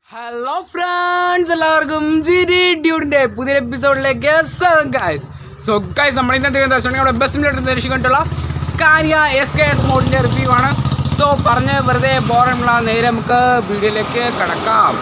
hello friends എല്ലാവർക്കും ജിരി ഡ്യൂഡിന്റെ പുതിയ എപ്പിസോഡിലേക്ക് ഗൈസ് സോ ഗൈസ് നമ്മൾ ഇന്നത്തെ ദിവസം നമ്മുടെ ബസ്സിലായിട്ട് നിരീക്ഷിക്കൊണ്ടുള്ള സ്കാനിയ എസ് കെ എസ് മോഡിന്റെ റിവ്യൂ ആണ് സോ പറഞ്ഞ് വെറുതെ ബോറമുള്ള നേരെ നമുക്ക് വീഡിയോയിലേക്ക് കടക്കാം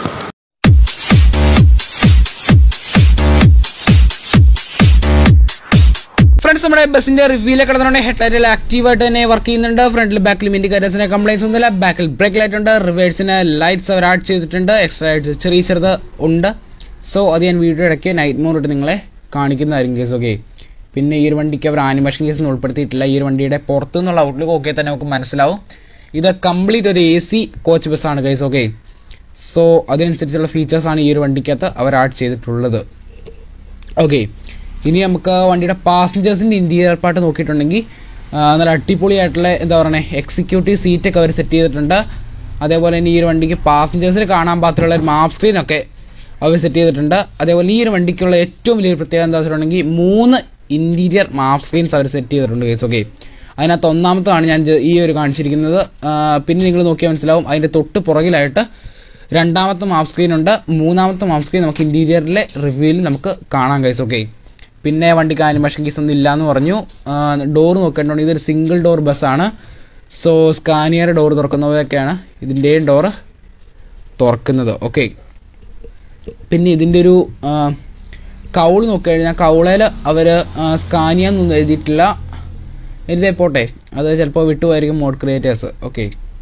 ഫ്രണ്ട്സ് നമ്മുടെ ബസ്സിന്റെ റിവ്യൂലേക്ക് കിടന്നുകൊണ്ട് ഹെഡ്ലൈറ്റിൽ ആക്റ്റീവായിട്ട് തന്നെ വർക്ക് ചെയ്യുന്നുണ്ട് ഫ്രണ്ടിൽ ബാക്കിൽ ഇൻഡിക്കേറ്റേഴ്സിന് കംപ്ലൈൻസ് ഒന്നുമില്ല ബാക്കിൽ ബ്രേക്ക് ലൈറ്റ് ഉണ്ട് റിവേഴ്സിന് ലൈറ്റ്സ് അവർ ആഡ് ചെയ്തിട്ടുണ്ട് എക്സ്ട്രാ ലൈറ്റ്സ് ചെറിയ ചെറുത് ഉണ്ട് സോ അത് ഞാൻ വീഡിയോ ഇടയ്ക്ക് നൈറ്റ് മോഡ് ഇട്ട് നിങ്ങളെ കാണിക്കുന്നതായിരിക്കും കേസ് ഓക്കെ പിന്നെ ഈ ഒരു വണ്ടിക്ക് അവർ ആനിമേഷൻ കേസ് ഒന്നും ഉൾപ്പെടുത്തിയിട്ടില്ല ഈ ഒരു വണ്ടിയുടെ പുറത്തു നിന്നുള്ള ഔട്ട്ലുക്ക് ഓക്കെ തന്നെ നമുക്ക് മനസ്സിലാവും ഇത് കംപ്ലീറ്റ് ഒരു എ സി കോച്ച് ബസ്സാണ് കേസ് ഓക്കെ സോ അതിനനുസരിച്ചുള്ള ഫീച്ചേഴ്സാണ് ഈ ഒരു വണ്ടിക്കകത്ത് അവർ ആഡ് ചെയ്തിട്ടുള്ളത് ഓക്കെ ഇനി നമുക്ക് വണ്ടിയുടെ പാസഞ്ചേഴ്സിൻ്റെ ഇൻറ്റീരിയർ പാർട്ട് നോക്കിയിട്ടുണ്ടെങ്കിൽ ആ, നല്ല അടിപൊളിയായിട്ടുള്ള എന്താ പറയുക എക്സിക്യൂട്ടീവ് സീറ്റൊക്കെ അവർ സെറ്റ് ചെയ്തിട്ടുണ്ട് അതേപോലെ തന്നെ ഈ ഒരു വണ്ടിക്ക് പാസഞ്ചേഴ്സിന് കാണാൻ പാത്രമുള്ള ഒരു മാപ്പ് സ്ക്രീനൊക്കെ അവർ സെറ്റ് ചെയ്തിട്ടുണ്ട് അതേപോലെ ഈ ഒരു വണ്ടിക്കുള്ള ഏറ്റവും വലിയൊരു പ്രത്യേകത എന്താ വെച്ചിട്ടുണ്ടെങ്കിൽ മൂന്ന് ഇൻറ്റീരിയർ മാപ്പ് സ്ക്രീൻസ് അവർ സെറ്റ് ചെയ്തിട്ടുണ്ട് കേസ് ഓക്കെ അതിനകത്ത് ഒന്നാമത്താണ് ഞാൻ ജ- ഈ ഒരു കാണിച്ചിരിക്കുന്നത് ആ, പിന്നെ നിങ്ങൾ നോക്കിയാൽ മനസ്സിലാവും അതിൻ്റെ തൊട്ട് പുറകിലായിട്ട് രണ്ടാമത്തെ മാപ്പ് സ്ക്രീൻ ഉണ്ട് മൂന്നാമത്തെ മാപ്പ് സ്ക്രീൻ നമുക്ക് ഇൻറ്റീരിയറിലെ റിവ്യൂവിൽ നമുക്ക് കാണാൻ കഴിയും ഓക്കെ പിന്നെ വണ്ടിക്ക് ആനിമേഷൻ കീസ് ഒന്നും ഇല്ലാന്ന് പറഞ്ഞു ഡോർ നോക്കേണ്ടതുകൊണ്ട് ഇതൊരു സിംഗിൾ ഡോർ ബസ്സാണ് സോ സ്കാനിയർ ഡോർ തുറക്കുന്നവരൊക്കെയാണ് ഇതിൻ്റെയും ഡോറ് തുറക്കുന്നത് ഓക്കെ പിന്നെ ഇതിൻ്റെ ഒരു കൗള് നോക്കിക്കഴിഞ്ഞാൽ കൗളയിൽ അവർ സ്കാനിയ എന്നൊന്നും എഴുതിയിട്ടില്ല എഴുതിയേ പോട്ടെ അത് ചിലപ്പോൾ വിട്ടുപോയിരിക്കും മോഡ് ക്രിയേറ്റേഴ്സ് ഓക്കെ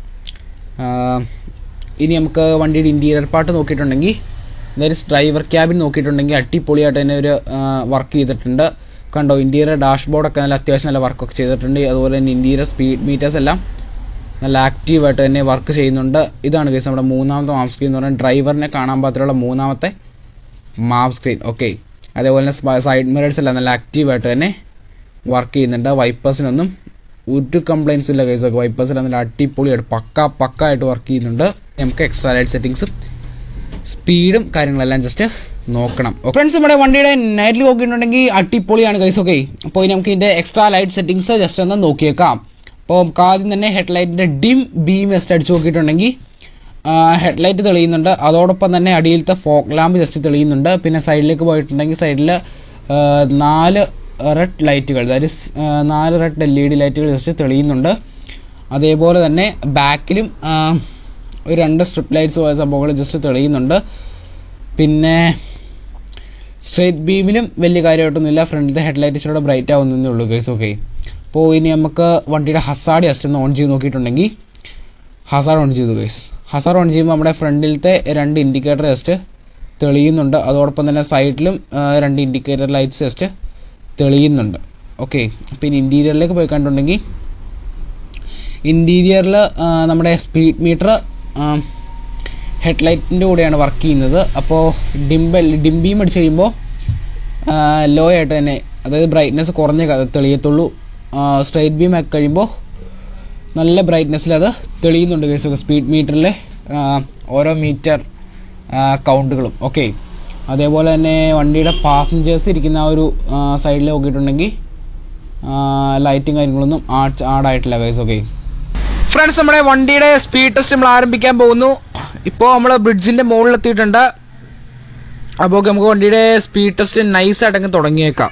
ഇനി നമുക്ക് വണ്ടിയുടെ ഇൻറ്റീരിയർ പാർട്ട് നോക്കിയിട്ടുണ്ടെങ്കിൽ അതായത് ഡ്രൈവർ ക്യാബിൻ നോക്കിയിട്ടുണ്ടെങ്കിൽ അടിപൊളിയായിട്ട് തന്നെ ഒരു വർക്ക് ചെയ്തിട്ടുണ്ട് കണ്ടോ ഇൻറ്റീരിയർ ഡാഷ്ബോർഡൊക്കെ നല്ല അത്യാവശ്യം നല്ല വർക്കൊക്കെ ചെയ്തിട്ടുണ്ട് അതുപോലെ തന്നെ ഇൻറ്റീരിയർ സ്പീഡ് മീറ്റേഴ്സ് എല്ലാം നല്ല ആക്റ്റീവായിട്ട് തന്നെ വർക്ക് ചെയ്യുന്നുണ്ട് ഇതാണ് കേസ് നമ്മുടെ മൂന്നാമത്തെ മാപ്പ് സ്ക്രീൻ എന്ന് പറയുന്നത് ഡ്രൈവറിനെ കാണാൻ പാത്രമുള്ള മൂന്നാമത്തെ മാപ്പ് സ്ക്രീൻ ഓക്കെ അതേപോലെ തന്നെ സൈഡ് മിറേഴ്സ് എല്ലാം നല്ല ആക്റ്റീവായിട്ട് തന്നെ വർക്ക് ചെയ്യുന്നുണ്ട് വൈപ്പേഴ്സിനൊന്നും ഒരു കംപ്ലൈൻസും ഇല്ല കേസ് ഒക്കെ വൈപ്പേഴ്സിൽ നല്ല അടിപൊളിയായിട്ട് പക്ക പക്ക ആയിട്ട് വർക്ക് ചെയ്യുന്നുണ്ട് നമുക്ക് എക്സ്ട്രാ ലൈറ്റ് സെറ്റിങ്സും സ്പീഡും കാര്യങ്ങളെല്ലാം ജസ്റ്റ് നോക്കണം ഫ്രണ്ട്സ് നമ്മുടെ വണ്ടിയുടെ നൈറ്റിൽ നോക്കിയിട്ടുണ്ടെങ്കിൽ അടിപൊളിയാണ് കൈസ് ഓക്കെ അപ്പോൾ ഇനി നമുക്ക് ഇതിൻ്റെ എക്സ്ട്രാ ലൈറ്റ് സെറ്റിങ്സ് ജസ്റ്റ് ഒന്ന് നോക്കിയേക്കാം അപ്പോൾ നമുക്ക് ആദ്യം തന്നെ ഹെഡ്ലൈറ്റിൻ്റെ ഡിം ബീം ജസ്റ്റ് അടിച്ച് നോക്കിയിട്ടുണ്ടെങ്കിൽ ഹെഡ്ലൈറ്റ് തെളിയുന്നുണ്ട് അതോടൊപ്പം തന്നെ അടിയിലത്തെ ഫോക്ക് ലാമ്പ് ജസ്റ്റ് തെളിയുന്നുണ്ട് പിന്നെ സൈഡിലേക്ക് പോയിട്ടുണ്ടെങ്കിൽ സൈഡിൽ നാല് റെഡ് ലൈറ്റുകൾ അതായത് സ്- ആ, നാല് റെഡ് എൽ ഇ ഡി ലൈറ്റുകൾ ജസ്റ്റ് തെളിയുന്നുണ്ട് അതേപോലെ തന്നെ ബാക്കിലും ഒരു രണ്ട് സ്ട്രിപ്പ് ലൈറ്റ്സ് പോയ സംഭവങ്ങൾ ജസ്റ്റ് തെളിയുന്നുണ്ട് പിന്നെ സ്ട്രേറ്റ് ബീമിലും വലിയ കാര്യമായിട്ടൊന്നുമില്ല ഫ്രണ്ടിലത്തെ ഹെഡ്ലൈറ്റ് ഇച്ചിരി ബ്രൈറ്റ് ആവുന്നതേ ഉള്ളൂ ഗൈസ് ഓക്കെ അപ്പോൾ ഇനി നമുക്ക് വണ്ടിയുടെ ഹസാഡ് ജസ്റ്റ് ഒന്ന് ഓൺ ചെയ്ത് നോക്കിയിട്ടുണ്ടെങ്കിൽ ഹസാഡ് ഓൺ ചെയ്തു ഗൈസ് ഹസാഡ് ഓൺ ചെയ്യുമ്പോൾ നമ്മുടെ ഫ്രണ്ടിലത്തെ രണ്ട് ഇൻഡിക്കേറ്റർ ജസ്റ്റ് തെളിയുന്നുണ്ട് അതോടൊപ്പം തന്നെ സൈഡിലും രണ്ട് ഇൻഡിക്കേറ്റർ ലൈറ്റ്സ് ജസ്റ്റ് തെളിയുന്നുണ്ട് ഓക്കെ പിന്നെ ഇൻറ്റീരിയറിലേക്ക് പോയി കണ്ടിട്ടുണ്ടെങ്കിൽ ഇൻറ്റീരിയറിൽ നമ്മുടെ സ്പീഡ് മീറ്റർ ഹെഡ്ലൈറ്റിൻ്റെ കൂടെയാണ് വർക്ക് ചെയ്യുന്നത് അപ്പോൾ ഡിംബൽ ഡിംബീം അടിച്ച് കഴിയുമ്പോൾ ലോ ആയിട്ട് തന്നെ അതായത് ബ്രൈറ്റ്നെസ് കുറഞ്ഞ ക- തെളിയത്തുള്ളൂ സ്ട്രൈറ്റ് ബീം ആക്കി കഴിയുമ്പോൾ നല്ല ബ്രൈറ്റ്നെസ്സിൽ അത് തെളിയുന്നുണ്ട് കേസ് സ്പീഡ് മീറ്ററിലെ ഓരോ മീറ്റർ കൗണ്ടുകളും ഓക്കെ അതേപോലെ തന്നെ വണ്ടിയുടെ പാസഞ്ചേഴ്സ് ഇരിക്കുന്ന ആ ഒരു സൈഡിൽ നോക്കിയിട്ടുണ്ടെങ്കിൽ ലൈറ്റും കാര്യങ്ങളൊന്നും ആഡ് ആഡായിട്ടില്ല ഗൈസ് ഓക്കെ ഫ്രണ്ട്സ് നമ്മുടെ വണ്ടിയുടെ സ്പീഡ് ടെസ്റ്റ് നമ്മൾ ആരംഭിക്കാൻ പോകുന്നു ഇപ്പോൾ നമ്മൾ ബ്രിഡ്ജിൻ്റെ മുകളിലെത്തിയിട്ടുണ്ട് അപ്പോൾ നമുക്ക് വണ്ടിയുടെ സ്പീഡ് ടെസ്റ്റ് നൈസായിട്ട് അങ്ങ് തുടങ്ങിയേക്കാം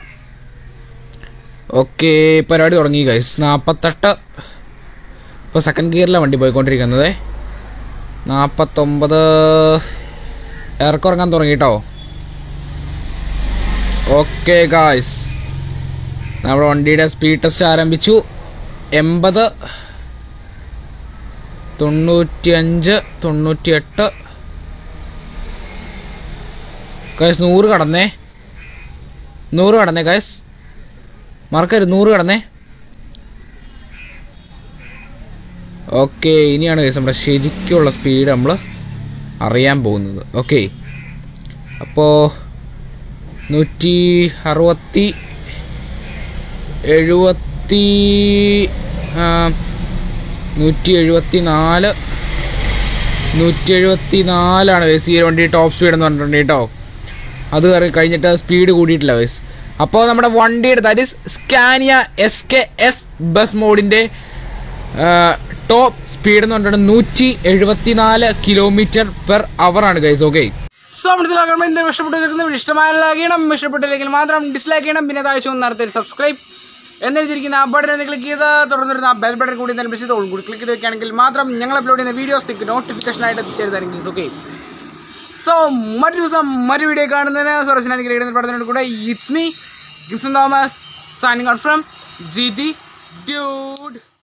ഓക്കെ പരിപാടി തുടങ്ങി ഗൈസ് നാൽപ്പത്തെട്ട് ഇപ്പോൾ സെക്കൻഡ് ഗിയറിലാണ് വണ്ടി പോയിക്കൊണ്ടിരിക്കുന്നത് നാൽപ്പത്തൊമ്പത് ഇറക്കുറങ്ങാൻ തുടങ്ങി കേട്ടോ ഓക്കെ ഗായ്സ് നമ്മുടെ വണ്ടിയുടെ സ്പീഡ് ടെസ്റ്റ് ആരംഭിച്ചു എൺപത് തൊണ്ണൂറ്റിയഞ്ച് തൊണ്ണൂറ്റിയെട്ട് ഗൈസ് നൂറ് കടന്നേ നൂറ് കടന്നേ ഗൈസ് മറക്കരുത് നൂറ് കടന്നേ ഓക്കെ ഇനിയാണ് ഗൈസ് നമ്മുടെ ശരിക്കുള്ള സ്പീഡ് നമ്മൾ അറിയാൻ പോകുന്നത് ഓക്കെ അപ്പോൾ നൂറ്റി അറുപത്തി എഴുപത്തി ആ, നൂറ്റി എഴുപത്തി നാല് നൂറ്റി എഴുപത്തി നാലാണ് വയസ്സ് ഈ വണ്ടി ടോപ്പ് സ്പീഡ് എന്ന് പറഞ്ഞിട്ടുണ്ട് കേട്ടോ അത് കറി കഴിഞ്ഞിട്ട് സ്പീഡ് കൂടിയിട്ടില്ല വയസ്സ് അപ്പോൾ നമ്മുടെ വണ്ടിയുടെ that is Scania S K S bus മോഡിൻ്റെ ടോപ്പ് സ്പീഡ് എന്ന് പറഞ്ഞിട്ട് നൂറ്റി എഴുപത്തിനാല് കിലോമീറ്റർ പെർ അവർ ആണ് ഗൈസ് ഓക്കെ സോ മനസ്സിലാക്കണം എന്തെങ്കിലും ഇഷ്ടപ്പെട്ടു ഇഷ്ടമായ ലൈക്ക് ചെയ്യണം ഇഷ്ടപ്പെട്ടില്ലെങ്കിൽ മാത്രം ഡിസ്ലൈക്ക് ചെയ്യണം പിന്നെ താഴ്ച ഒന്ന് നടത്തി സബ്സ്ക്രൈബ് എന്നെഴുതിയിരിക്കുന്ന ആ ബട്ടൺ എന്ന് ക്ലിക്ക് ചെയ്ത് തുടർന്ന് ആ ബെൽ ബട്ടൺ കൂടി തന്നെ പ്രസ് ചെയ്ത് കൂടി ക്ലിക്ക് ചെയ്ത് വെക്കുകയാണെങ്കിൽ മാത്രം ഞങ്ങൾ അപ്ലോഡ് ചെയ്യുന്ന വീഡിയോസ് നിങ്ങൾക്ക് നോട്ടിഫിക്കേഷൻ ആയിട്ട് എത്തിച്ചേരുന്നതായിരിക്കും ഓക്കെ സോ മറ്റു ദിവസം മറ്റു വീഡിയോ കാണുന്നതിന് സൊറസിനെ അനുഗ്രഹിക്കുന്ന പഠനത്തിനോട് കൂടെ it's me Gibson Thomas signing out from G T dude